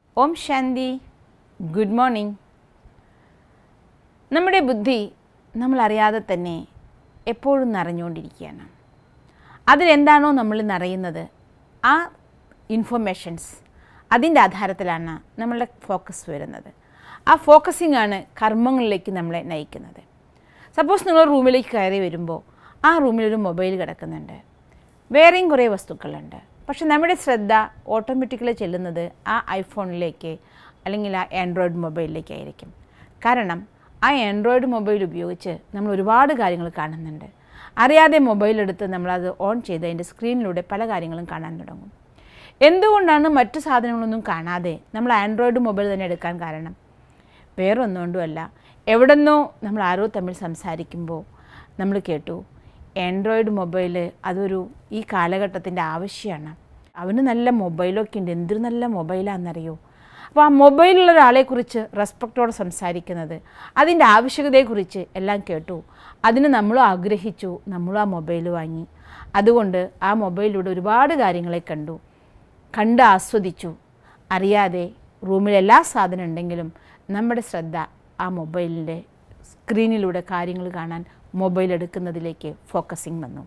ഓം ശാന്തി good morning നമ്മുടെ ബുദ്ധി നമ്മളറിയാതെ തന്നെ എപ്പോഴും നിറഞ്ഞുകൊണ്ടിരിക്കുകയാണ് അതിലെന്താണോ നമ്മൾ നിറയുന്നത് ആ ഇൻഫർമേഷൻസ് അതിൻ്റെ ആധാരത്തിലാണ് നമ്മളുടെ ഫോക്കസ് വരുന്നത് ആ ഫോക്കസിംഗ് ആണ് കർമ്മങ്ങളിലേക്ക് നമ്മളെ നയിക്കുന്നത് സപ്പോസ് നിങ്ങൾ റൂമിലേക്ക് കയറി വരുമ്പോൾ ആ റൂമിലൊരു മൊബൈൽ കിടക്കുന്നുണ്ട് വേറെയും കുറേ വസ്തുക്കളുണ്ട് പക്ഷെ നമ്മുടെ ശ്രദ്ധ ഓട്ടോമാറ്റിക്കലി ചെല്ലുന്നത് ആ ഐഫോണിലേക്ക് അല്ലെങ്കിൽ ആ ആൻഡ്രോയിഡ് മൊബൈലിലേക്കായിരിക്കും കാരണം ആ ആൻഡ്രോയിഡ് മൊബൈൽ ഉപയോഗിച്ച് നമ്മൾ ഒരുപാട് കാര്യങ്ങൾ കാണുന്നുണ്ട് അറിയാതെ മൊബൈൽ എടുത്ത് നമ്മളത് ഓൺ ചെയ്ത് അതിൻ്റെ സ്ക്രീനിലൂടെ പല കാര്യങ്ങളും കാണാൻ തുടങ്ങും എന്തുകൊണ്ടാണ് മറ്റു സാധനങ്ങളൊന്നും കാണാതെ നമ്മൾ ആൻഡ്രോയിഡ് മൊബൈൽ തന്നെ എടുക്കാൻ കാരണം വേറെ ഒന്നുകൊണ്ടുമല്ല എവിടെന്നോ നമ്മൾ ആരോ തമ്മിൽ സംസാരിക്കുമ്പോൾ നമ്മൾ കേട്ടു ആൻഡ്രോയിഡ് മൊബൈൽ അതൊരു ഈ കാലഘട്ടത്തിൻ്റെ ആവശ്യമാണ് അവന് നല്ല മൊബൈലൊക്കെ ഉണ്ട് എന്തൊരു നല്ല മൊബൈലാണെന്നറിയോ അപ്പോൾ ആ മൊബൈലുള്ള ഒരാളെക്കുറിച്ച് റെസ്പെക്റ്റോടെ സംസാരിക്കുന്നത് അതിൻ്റെ ആവശ്യകതയെക്കുറിച്ച് എല്ലാം കേട്ടു അതിന് നമ്മളും ആഗ്രഹിച്ചു നമ്മളും ആ മൊബൈൽ വാങ്ങി അതുകൊണ്ട് ആ മൊബൈലിലൂടെ ഒരുപാട് കാര്യങ്ങളെ കണ്ടു കണ്ട് ആസ്വദിച്ചു അറിയാതെ റൂമിൽ എല്ലാ സാധനം ഉണ്ടെങ്കിലും നമ്മുടെ ശ്രദ്ധ ആ മൊബൈലിൻ്റെ സ്ക്രീനിലൂടെ കാര്യങ്ങൾ കാണാൻ മൊബൈൽ എടുക്കുന്നതിലേക്ക് ഫോക്കസിങ് വന്നു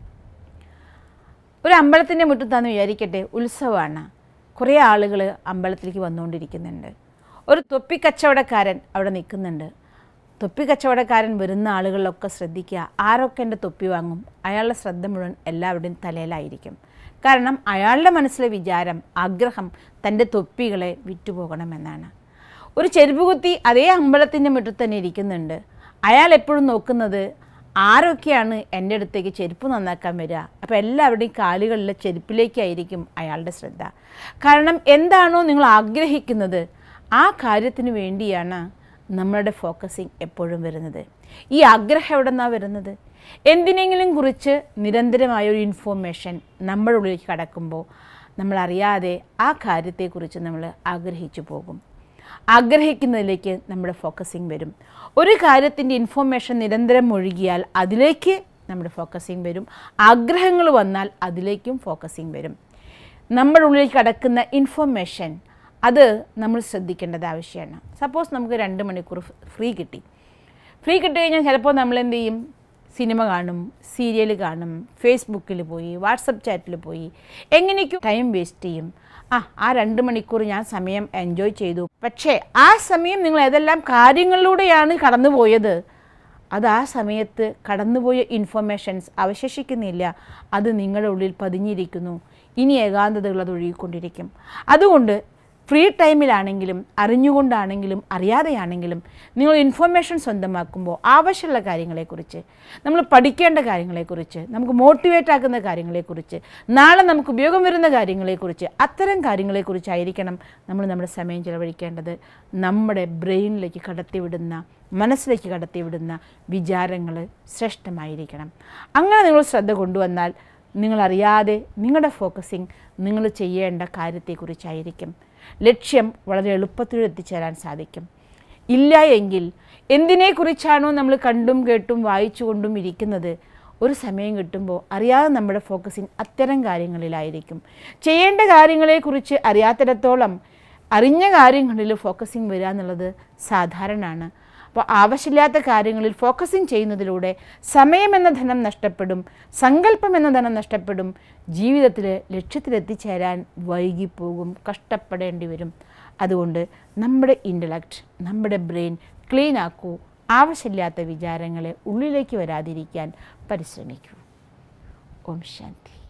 ഒരു അമ്പലത്തിൻ്റെ മുറ്റത്താന്ന് വിചാരിക്കട്ടെ ഉത്സവമാണ് കുറേ ആളുകൾ അമ്പലത്തിലേക്ക് വന്നുകൊണ്ടിരിക്കുന്നുണ്ട് ഒരു തൊപ്പി കച്ചവടക്കാരൻ അവിടെ നിൽക്കുന്നുണ്ട് തൊപ്പി കച്ചവടക്കാരൻ വരുന്ന ആളുകളിലൊക്കെ ശ്രദ്ധിക്കുക ആരൊക്കെ എൻ്റെ തൊപ്പി വാങ്ങും അയാളുടെ ശ്രദ്ധ മുഴുവൻ എല്ലാവരുടെയും തലയിലായിരിക്കും കാരണം അയാളുടെ മനസ്സിലെ വിചാരം ആഗ്രഹം തൻ്റെ തൊപ്പികളെ വിറ്റുപോകണമെന്നാണ് ഒരു ചെരുപ്പ് കുത്തി അതേ അമ്പലത്തിൻ്റെ മുറ്റത്ത് തന്നെ ഇരിക്കുന്നുണ്ട് അയാൾ എപ്പോഴും നോക്കുന്നത് ആരൊക്കെയാണ് എൻ്റെ അടുത്തേക്ക് ചെരുപ്പ് നന്നാക്കാൻ വരിക അപ്പോൾ എല്ലാവരുടെയും കാലുകളിലെ ചെരുപ്പിലേക്കായിരിക്കും അയാളുടെ ശ്രദ്ധ കാരണം എന്താണോ നിങ്ങൾ ആഗ്രഹിക്കുന്നത് ആ കാര്യത്തിന് വേണ്ടിയാണ് നമ്മളുടെ ഫോക്കസിങ് എപ്പോഴും വരുന്നത് ഈ ആഗ്രഹം എവിടെ നിന്നാണ് വരുന്നത് എന്തിനെങ്കിലും കുറിച്ച് നിരന്തരമായ ഒരു ഇൻഫോർമേഷൻ നമ്മുടെ ഉള്ളിലേക്ക് കടക്കുമ്പോൾ നമ്മളറിയാതെ ആ കാര്യത്തെക്കുറിച്ച് നമ്മൾ ആഗ്രഹിച്ചു പോകും ആഗ്രഹിക്കുന്നതിലേക്ക് നമ്മുടെ ഫോക്കസിങ് വരും ഒരു കാര്യത്തിൻ്റെ ഇൻഫോർമേഷൻ നിരന്തരം ഒഴുകിയാൽ അതിലേക്ക് നമ്മുടെ ഫോക്കസിങ് വരും ആഗ്രഹങ്ങൾ വന്നാൽ അതിലേക്കും ഫോക്കസിങ് വരും നമ്മുടെ ഉള്ളിലേക്ക് കടക്കുന്ന ഇൻഫോർമേഷൻ അത് നമ്മൾ ശ്രദ്ധിക്കേണ്ടത് ആവശ്യമാണ് സപ്പോസ് നമുക്ക് രണ്ട് മണിക്കൂർ ഫ്രീ കിട്ടി ഫ്രീ കിട്ടി കഴിഞ്ഞാൽ ചിലപ്പോൾ നമ്മൾ എന്ത് ചെയ്യും സിനിമ കാണും സീരിയൽ കാണും ഫേസ്ബുക്കിൽ പോയി വാട്സപ്പ് ചാറ്റിൽ പോയി എങ്ങനെയൊക്കെ ടൈം വേസ്റ്റ് ചെയ്യും ആ ആ രണ്ട് മണിക്കൂർ ഞാൻ സമയം എൻജോയ് ചെയ്തു പക്ഷേ ആ സമയം നിങ്ങൾ ഏതെല്ലാം കാര്യങ്ങളിലൂടെയാണ് കടന്നുപോയത് അത് ആ സമയത്ത് കടന്നുപോയ ഇൻഫർമേഷൻസ് അവശേഷിക്കുന്നില്ല അത് നിങ്ങളുടെ ഉള്ളിൽ പതിഞ്ഞിരിക്കുന്നു ഇനി ഏകാന്തതകൾ അത് ഒഴുകിക്കൊണ്ടിരിക്കും അതുകൊണ്ട് ഫ്രീ ടൈമിലാണെങ്കിലും അറിഞ്ഞുകൊണ്ടാണെങ്കിലും അറിയാതെയാണെങ്കിലും നിങ്ങൾ ഇൻഫർമേഷൻ സ്വന്തമാക്കുമ്പോൾ ആവശ്യമുള്ള കാര്യങ്ങളെക്കുറിച്ച് നമ്മൾ പഠിക്കേണ്ട കാര്യങ്ങളെക്കുറിച്ച് നമുക്ക് മോട്ടിവേറ്റ് ആക്കുന്ന കാര്യങ്ങളെക്കുറിച്ച് നാളെ നമുക്ക് ഉപയോഗം വരുന്ന കാര്യങ്ങളെക്കുറിച്ച് അത്തരം കാര്യങ്ങളെക്കുറിച്ചായിരിക്കണം നമ്മൾ നമ്മുടെ സമയം ചിലവഴിക്കേണ്ടത് നമ്മുടെ ബ്രെയിനിലേക്ക് കടത്തിവിടുന്ന മനസ്സിലേക്ക് കടത്തിവിടുന്ന വിചാരങ്ങൾ ശ്രേഷ്ഠമായിരിക്കണം അങ്ങനെ നിങ്ങൾ ശ്രദ്ധ കൊണ്ടുവന്നാൽ നിങ്ങളറിയാതെ നിങ്ങളുടെ ഫോക്കസിങ് നിങ്ങൾ ചെയ്യേണ്ട കാര്യത്തെക്കുറിച്ചായിരിക്കും ലക്ഷ്യം വളരെ എളുപ്പത്തിൽ എത്തിച്ചേരാൻ സാധിക്കും ഇല്ല എങ്കിൽ എന്തിനെക്കുറിച്ചാണോ നമ്മൾ കണ്ടും കേട്ടും വായിച്ചുകൊണ്ടും ഇരിക്കുന്നത് ഒരു സമയം കിട്ടുമ്പോൾ അറിയാതെ നമ്മുടെ ഫോക്കസിങ് അത്തരം കാര്യങ്ങളിലായിരിക്കും ചെയ്യേണ്ട കാര്യങ്ങളെക്കുറിച്ച് അറിയാത്തിടത്തോളം അറിഞ്ഞ കാര്യങ്ങളിൽ ഫോക്കസിങ് വരിക എന്നുള്ളത് സാധാരണമാണ് അപ്പോൾ ആവശ്യമില്ലാത്ത കാര്യങ്ങളിൽ ഫോക്കസിങ് ചെയ്യുന്നതിലൂടെ സമയമെന്ന ധനം നഷ്ടപ്പെടും സങ്കല്പം എന്ന ധനം നഷ്ടപ്പെടും ജീവിതത്തിൽ ലക്ഷ്യത്തിലെത്തിച്ചേരാൻ വൈകിപ്പോകും കഷ്ടപ്പെടേണ്ടി വരും അതുകൊണ്ട് നമ്മുടെ ഇൻ്റലക്റ്റ് നമ്മുടെ ബ്രെയിൻ ക്ലീൻ ആക്കൂ ആവശ്യമില്ലാത്ത വിചാരങ്ങളെ ഉള്ളിലേക്ക് വരാതിരിക്കാൻ പരിശ്രമിക്കൂ ഓം ശാന്തി